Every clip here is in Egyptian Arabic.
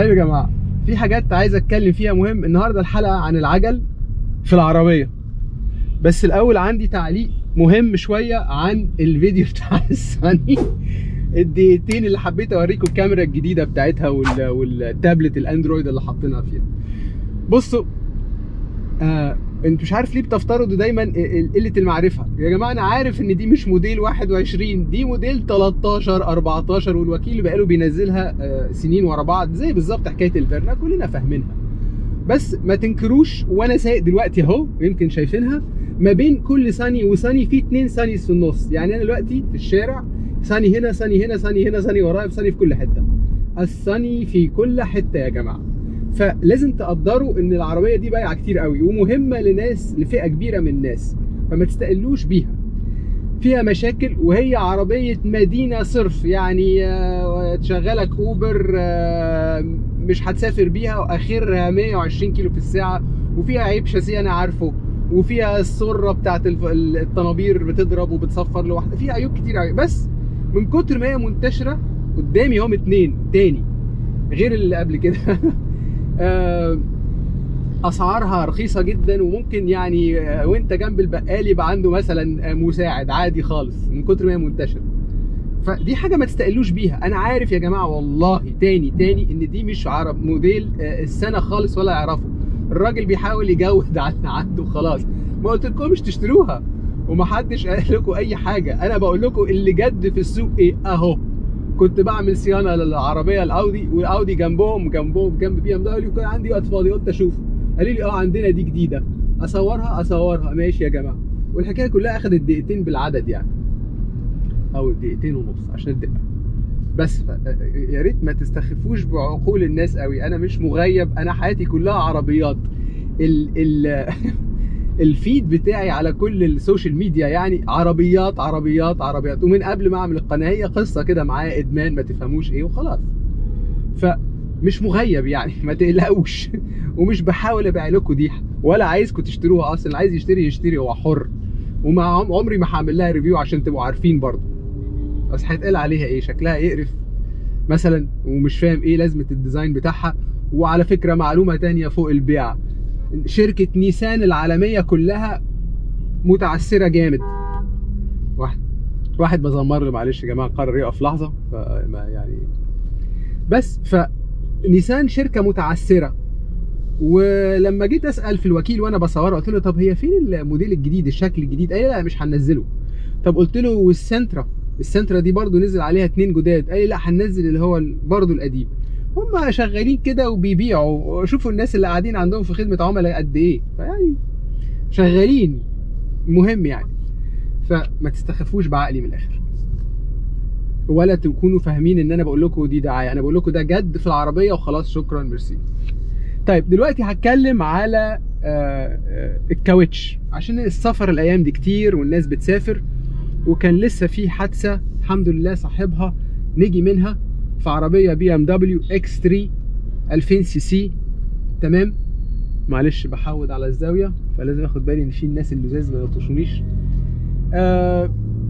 طيب يا جماعه في حاجات عايز اتكلم فيها مهم النهارده الحلقه عن العجل في العربيه بس الاول عندي تعليق مهم شويه عن الفيديو بتاع الصني الدقيقتين اللي حبيت اوريكم الكاميرا الجديده بتاعتها وال... والتابلت الاندرويد اللي حاطينها فيها بصوا آه انت مش عارف ليه بتفترضوا دايما قله المعرفه يا جماعه انا عارف ان دي مش موديل 21 دي موديل 13 14 والوكيل بقاله بينزلها آه سنين ورا بعض زي بالظبط حكايه الفيرنا كلنا فاهمينها بس ما تنكروش وانا سايق دلوقتي اهو يمكن شايفينها ما بين كل ثاني وثاني في اتنين ثانيز في النص يعني انا دلوقتي في الشارع ثاني هنا ثاني هنا ثاني هنا ثاني ورايا ثاني في كل حته الثاني في كل حته يا جماعه فلازم تقدروا ان العربيه دي بايعه كتير قوي ومهمه لناس لفئه كبيره من الناس فما تستقلوش بيها فيها مشاكل وهي عربيه مدينه صرف يعني تشغلك اوبر مش هتسافر بيها واخرها 120 كيلو في الساعه وفيها عيب شاسيه انا عارفه وفيها السره بتاعت الطنابير بتضرب وبتصفر لوحدها فيها عيوب كتير قوي بس من كتر ما هي منتشره قدامي هم اتنين تاني غير اللي قبل كده اسعارها رخيصه جدا وممكن يعني وانت جنب البقال يبقى عنده مثلا مساعد عادي خالص من كتر ما هي منتشره فدي حاجه ما تستقلوش بيها انا عارف يا جماعه والله تاني تاني ان دي مش عرب موديل السنه خالص ولا يعرفه الراجل بيحاول يجود على اللي عنده خلاص ما قلت لكمش تشتروها ومحدش قال لكم اي حاجه انا بقول لكم اللي جد في السوق ايه اهو كنت بعمل صيانه للعربيه الاودي والاودي جنبهم جنبهم جنب بي ام دبليو كان عندي وقت فاضي قلت اشوف قالوا لي اه عندنا دي جديده اصورها اصورها ماشي يا جماعه والحكايه كلها اخذت دقيقتين بالعدد يعني او دقيقتين ونص عشان الدقه بس يا ريت ما تستخفوش بعقول الناس قوي انا مش مغيب انا حياتي كلها عربيات ال ال الفيد بتاعي على كل السوشيال ميديا يعني عربيات عربيات عربيات ومن قبل ما اعمل القناه هي قصه كده معايا ادمان ما تفهموش ايه وخلاص فمش مغيب يعني ما تقلقوش ومش بحاول ابيع لكم دي ولا عايزكم تشتروها اصلا عايز يشتري يشتري هو حر ومع عمري ما هعمل لها ريفيو عشان تبقوا عارفين برضه بس هيتقال عليها ايه شكلها يقرف مثلا ومش فاهم ايه لازمه الديزاين بتاعها وعلى فكره معلومه تانية فوق البيع شركه نيسان العالميه كلها متعثره جامد واحد واحد بزمر له معلش يا جماعه قرر يقف لحظه فما يعني بس فنيسان شركه متعثره ولما جيت اسال في الوكيل وانا بصورها قلت له طب هي فين الموديل الجديد الشكل الجديد قال لي لا مش هننزله طب قلت له والسنترا السنترا دي برضو نزل عليها اتنين جداد قال لي لا هننزل اللي هو برضو القديم هم شغالين كده وبيبيعوا شوفوا الناس اللي قاعدين عندهم في خدمه عملاء قد ايه فيعني شغالين مهم يعني فما تستخفوش بعقلي من الاخر ولا تكونوا فاهمين ان انا بقول لكم دي دعايه انا بقول لكم ده جد في العربيه وخلاص شكرا ميرسي طيب دلوقتي هتكلم على الكاوتش عشان السفر الايام دي كتير والناس بتسافر وكان لسه في حادثه الحمد لله صاحبها نجي منها في عربيه بي ام دبليو اكس 3 2000 سي سي تمام معلش بحود على الزاويه فلازم اخد بالي ان في الناس اللزاز ما يلطشونيش آه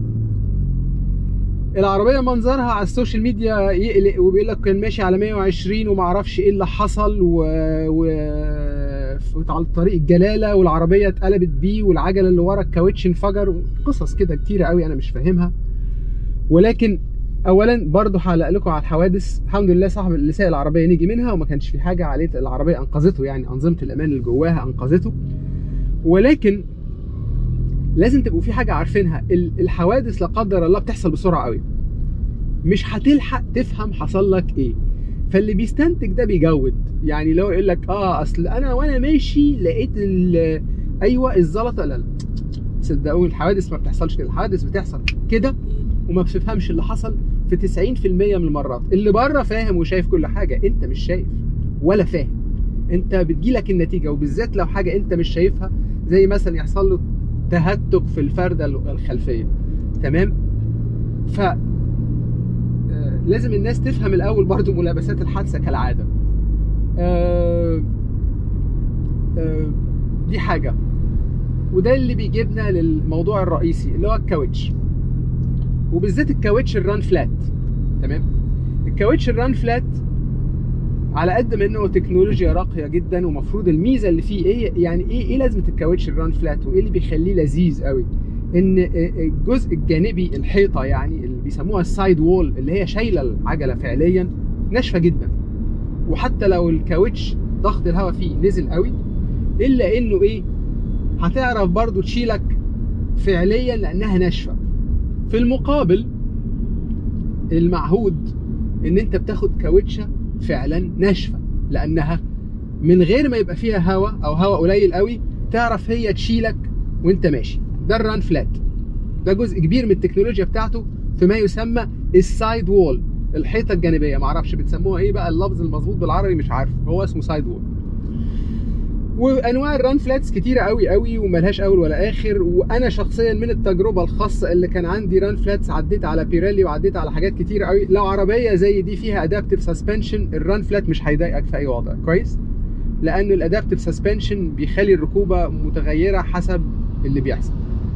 العربيه منظرها على السوشيال ميديا يقلق وبيقول لك كان ماشي على 120 وما اعرفش ايه اللي حصل و, و... على الطريق الجلاله والعربيه اتقلبت بيه والعجله اللي ورا الكاوتش انفجر قصص كده كتيره قوي انا مش فاهمها ولكن اولا برضه هعلق لكم على الحوادث الحمد لله صاحب اللي سايق العربيه نجي منها وما كانش في حاجه عليه العربيه انقذته يعني انظمه الامان اللي جواها انقذته ولكن لازم تبقوا في حاجه عارفينها الحوادث لا قدر الله بتحصل بسرعه قوي مش هتلحق تفهم حصل لك ايه فاللي بيستنتج ده بيجود يعني لو يقول لك اه اصل انا وانا ماشي لقيت ايوه الزلطه لا لا صدقوني الحوادث ما بتحصلش كده الحوادث بتحصل كده وما بتفهمش اللي حصل في 90% من المرات اللي بره فاهم وشايف كل حاجه انت مش شايف ولا فاهم انت بتجيلك النتيجه وبالذات لو حاجه انت مش شايفها زي مثلا يحصل له تهتك في الفرده الخلفيه تمام ف لازم الناس تفهم الاول برضو ملابسات الحادثه كالعاده آه آه دي حاجه وده اللي بيجيبنا للموضوع الرئيسي اللي هو الكاوتش وبالذات الكاوتش الران فلات تمام الكاوتش الران فلات على قد ما انه تكنولوجيا راقيه جدا ومفروض الميزه اللي فيه ايه يعني ايه ايه لازمه الكاوتش الران فلات وايه اللي بيخليه لذيذ قوي ان الجزء الجانبي الحيطه يعني اللي بيسموها السايد وول اللي هي شايله العجله فعليا ناشفه جدا وحتى لو الكاوتش ضغط الهواء فيه نزل قوي الا انه ايه هتعرف برضو تشيلك فعليا لانها ناشفه في المقابل المعهود ان انت بتاخد كاوتشه فعلا ناشفه لانها من غير ما يبقى فيها هواء او هواء قليل قوي تعرف هي تشيلك وانت ماشي ده الران فلات ده جزء كبير من التكنولوجيا بتاعته في ما يسمى السايد وول الحيطه الجانبيه معرفش بتسموها ايه بقى اللفظ المظبوط بالعربي مش عارف هو اسمه سايد وول وانواع الران فلاتس كتيره قوي قوي وملهاش اول ولا اخر وانا شخصيا من التجربه الخاصه اللي كان عندي ران فلاتس عديت على بيريلي وعديت على حاجات كتيره قوي لو عربيه زي دي فيها ادابتيف سسبنشن الران فلات مش هيضايقك في اي وضع كويس لان الادابتيف سسبنشن بيخلي الركوبه متغيره حسب اللي بيحصل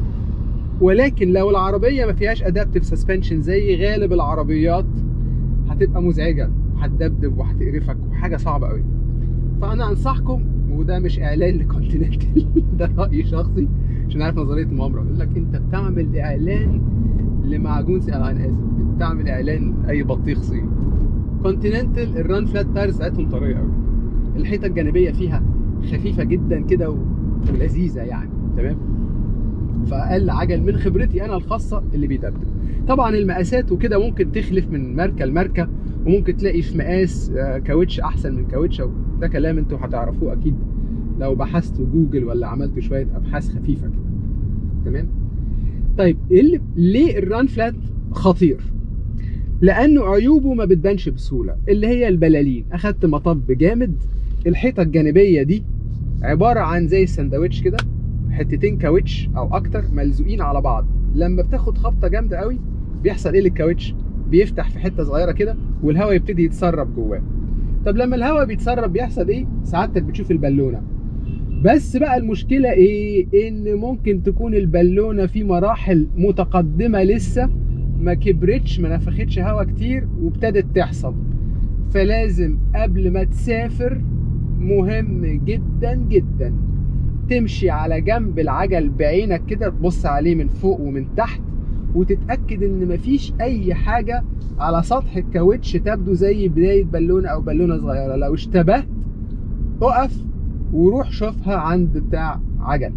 ولكن لو العربيه ما فيهاش ادابتيف سسبنشن زي غالب العربيات هتبقى مزعجه وهتدبدب وهتقرفك وحاجه صعبه قوي فانا انصحكم وده مش اعلان لكونتيننتال ده راي شخصي عشان عارف نظريه المؤامره يقول لك انت بتعمل اعلان لمعجون سي... انا اسف بتعمل اعلان اي بطيخ صيني كونتيننتال الران فلات تايرز بتاعتهم طريه قوي الحيطه الجانبيه فيها خفيفه جدا كده ولذيذه يعني تمام فاقل عجل من خبرتي انا الخاصه اللي بيدبدب طبعا المقاسات وكده ممكن تخلف من ماركه لماركه وممكن تلاقي في مقاس كاوتش احسن من كاوتش ده كلام انتوا هتعرفوه اكيد لو بحثتوا جوجل ولا عملتوا شويه ابحاث خفيفه كده تمام طيب ايه اللي ليه الران فلات خطير لانه عيوبه ما بتبانش بسهوله اللي هي البلالين اخدت مطب جامد الحيطه الجانبيه دي عباره عن زي السندوتش كده حتتين كاوتش او اكتر ملزوقين على بعض لما بتاخد خبطه جامده قوي بيحصل ايه للكاوتش بيفتح في حته صغيره كده والهواء يبتدي يتسرب جواه طب لما الهواء بيتسرب بيحصل ايه سعادتك بتشوف البالونه بس بقى المشكله ايه ان ممكن تكون البالونه في مراحل متقدمه لسه ما كبرتش ما نفختش هواء كتير وابتدت تحصل فلازم قبل ما تسافر مهم جدا جدا تمشي على جنب العجل بعينك كده تبص عليه من فوق ومن تحت وتتاكد ان مفيش اي حاجه على سطح الكاوتش تبدو زي بدايه بالونه او بالونه صغيره لو اشتبهت اقف وروح شوفها عند بتاع عجل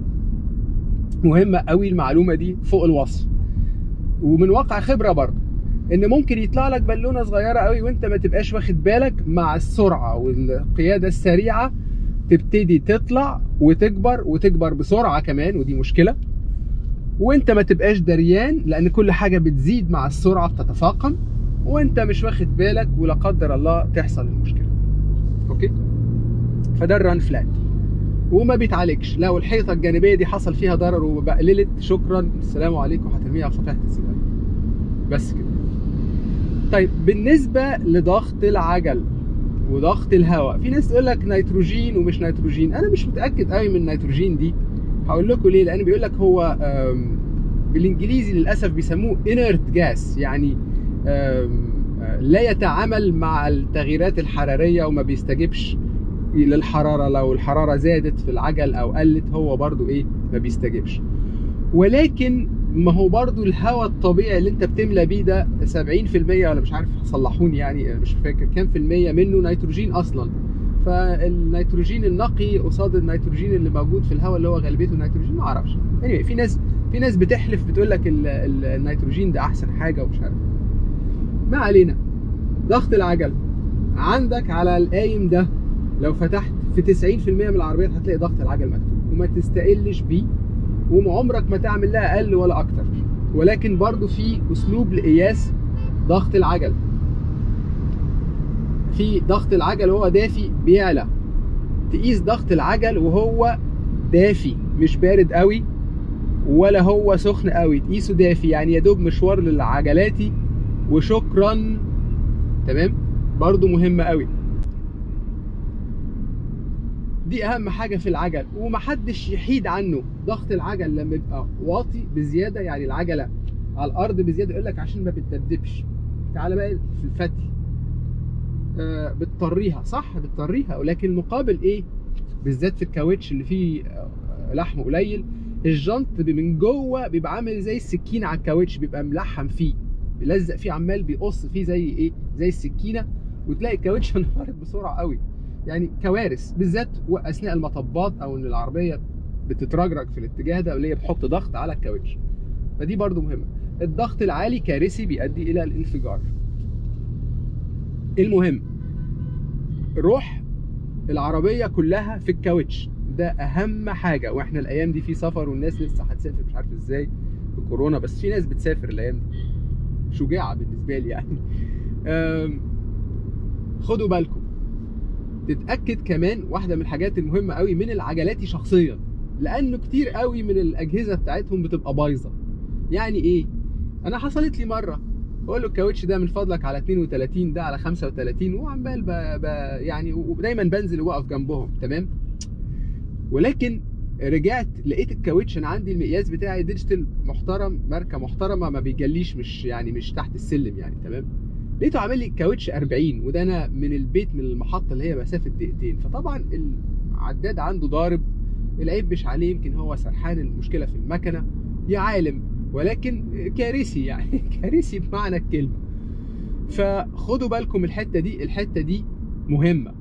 مهمه قوي المعلومه دي فوق الوصف ومن واقع خبره برضه ان ممكن يطلع لك بالونه صغيره قوي وانت ما تبقاش واخد بالك مع السرعه والقياده السريعه تبتدي تطلع وتكبر وتكبر بسرعه كمان ودي مشكله وانت ما تبقاش دريان لان كل حاجه بتزيد مع السرعه بتتفاقم وانت مش واخد بالك ولا قدر الله تحصل المشكله اوكي فده الران فلات وما بيتعالجش لو الحيطه الجانبيه دي حصل فيها ضرر وبقللت شكرا السلام عليكم هترميها على صفيحه الزباله بس كده طيب بالنسبه لضغط العجل وضغط الهواء في ناس تقول لك نيتروجين ومش نيتروجين انا مش متاكد قوي من النيتروجين دي هقول لكم ليه لان بيقول لك هو بالانجليزي للاسف بيسموه inert gas يعني لا يتعامل مع التغييرات الحراريه وما بيستجبش للحراره لو الحراره زادت في العجل او قلت هو برضو ايه ما بيستجبش ولكن ما هو برضو الهواء الطبيعي اللي انت بتملى بيه ده 70% ولا مش عارف صلحوني يعني مش فاكر كام في المية منه نيتروجين اصلا فالنيتروجين النقي قصاد النيتروجين اللي موجود في الهواء اللي هو غالبيته نيتروجين ما اعرفش anyway في ناس في ناس بتحلف بتقول لك النيتروجين ده احسن حاجه ومش عارف ما علينا ضغط العجل عندك على القايم ده لو فتحت في 90% من العربيات هتلاقي ضغط العجل مكتوب وما تستقلش بيه وعمرك ما تعمل لها اقل ولا اكتر ولكن برضو في اسلوب لقياس ضغط العجل في ضغط العجل وهو دافي بيعلى تقيس ضغط العجل وهو دافي مش بارد قوي ولا هو سخن قوي تقيسه دافي يعني يا دوب مشوار للعجلاتي وشكرا تمام برضو مهمة قوي دي اهم حاجه في العجل ومحدش يحيد عنه ضغط العجل لما يبقى واطي بزياده يعني العجله على الارض بزياده يقول لك عشان ما بتدبدبش تعالى بقى في الفتي آه، بتطريها صح بتطريها ولكن المقابل ايه بالذات في الكاوتش اللي فيه آه، لحم قليل الجنط بي- من جوه بيبقى عامل زي السكينه على الكاوتش بيبقى ملحم فيه بيلزق فيه عمال بيقص فيه زي ايه زي السكينه وتلاقي الكاوتش انهارت بسرعه قوي يعني كوارث بالذات اثناء المطبات او ان العربيه بتترجرج في الاتجاه ده واللي هي بتحط ضغط على الكاوتش فدي برضو مهمه الضغط العالي كارثي بيؤدي الى الانفجار المهم روح العربيه كلها في الكاوتش ده اهم حاجه واحنا الايام دي في سفر والناس لسه هتسافر مش عارف ازاي بكورونا بس في ناس بتسافر الايام دي شجاعه بالنسبه لي يعني أم، خدوا بالكم تتاكد كمان واحده من الحاجات المهمه قوي من العجلاتي شخصيا لانه كتير قوي من الاجهزه بتاعتهم بتبقى بايظه يعني ايه انا حصلت لي مره بقول له الكاوتش ده من فضلك على 32 ده على 35 وعمال ب... ب... يعني ودايما بنزل واقف جنبهم تمام ولكن رجعت لقيت الكاوتش انا عندي المقياس بتاعي ديجيتال محترم ماركه محترمه ما بيجليش مش يعني مش تحت السلم يعني تمام لقيته عامل لي الكاوتش 40 وده انا من البيت من المحطه اللي هي مسافه دقيقتين فطبعا العداد عنده ضارب العيب مش عليه يمكن هو سرحان المشكله في المكنه يا عالم ولكن كارثي يعني كارثي بمعنى الكلمه فخدوا بالكم الحته دي الحته دي مهمه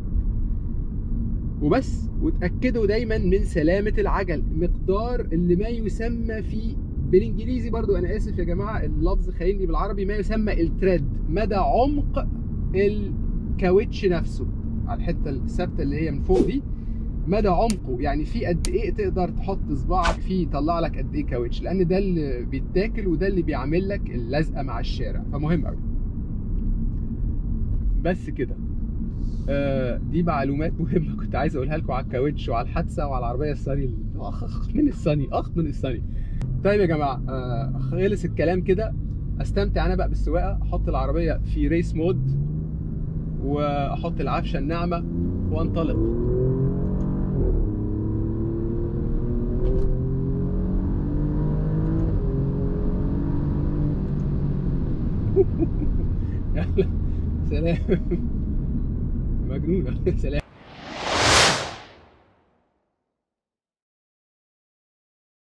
وبس وتاكدوا دايما من سلامه العجل مقدار اللي ما يسمى في بالانجليزي برضو انا اسف يا جماعه اللفظ خايني بالعربي ما يسمى التريد مدى عمق الكاوتش نفسه على الحته الثابته اللي هي من فوق دي مدى عمقه يعني في قد ايه تقدر تحط صباعك فيه يطلع لك قد ايه كاوتش لان ده اللي بيتاكل وده اللي بيعمل لك اللزقه مع الشارع فمهم قوي بس كده آه دي معلومات مهمه كنت عايز اقولها لكم على الكاوتش وعلى الحادثه وعلى العربيه الصني ال- اخ اخ من الصني اخ من الصني طيب يا جماعه آه خلص الكلام كده استمتع انا بقى بالسواقه احط العربيه في ريس مود واحط العفشه الناعمه وانطلق يلا سلام مجنونه سلام